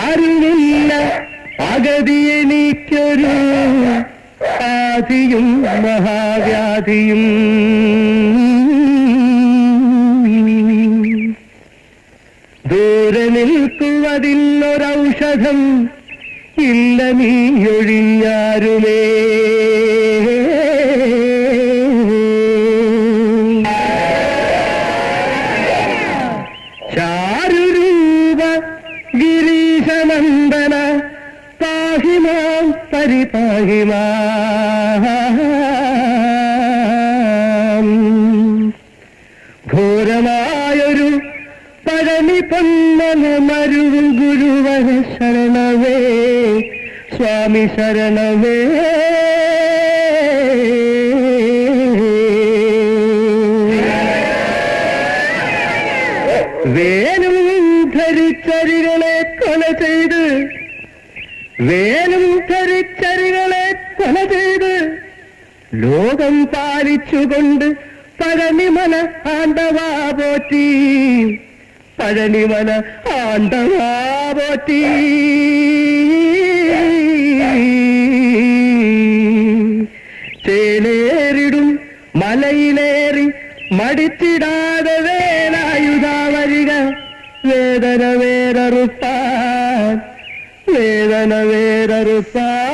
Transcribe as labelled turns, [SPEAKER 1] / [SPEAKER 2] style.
[SPEAKER 1] ആരുമില്ല അഗതി എനിക്കൊരു ആദിയും മഹാവ്യാധിയും ദൂരെ നിൽക്കുവതിന്നൊരൗഷധം ഇല്ല നീ ഒഴിഞ്ഞാരുമേ ചാരുരൂപ ഗിരീശനന്ദന പാഹിമാം പരിപാഹിമാം ഘോരമായൊരു പഴനി പൊന്നല മരുവും ഗുരുവര ശരണവേ സ്വാമി ശരണവേ വേലും ധരിച്ചരികളെ കൊല ചെയ്ത് വേലും ധരിച്ചരികളെ കൊല ചെയ്ത് ലോകം പാലിച്ചുകൊണ്ട് പഴനിമല ആണ്ടവാ പോറ്റി പഴനിമല ആണ്ടവാ പോറ്റി ചേലേറിടും മലയിലേറി മടിച്ചിടാതെ വേലായുധാ വരിക വേദന വേററുപ്പാൻ വേദന വേററുപ്പാൻ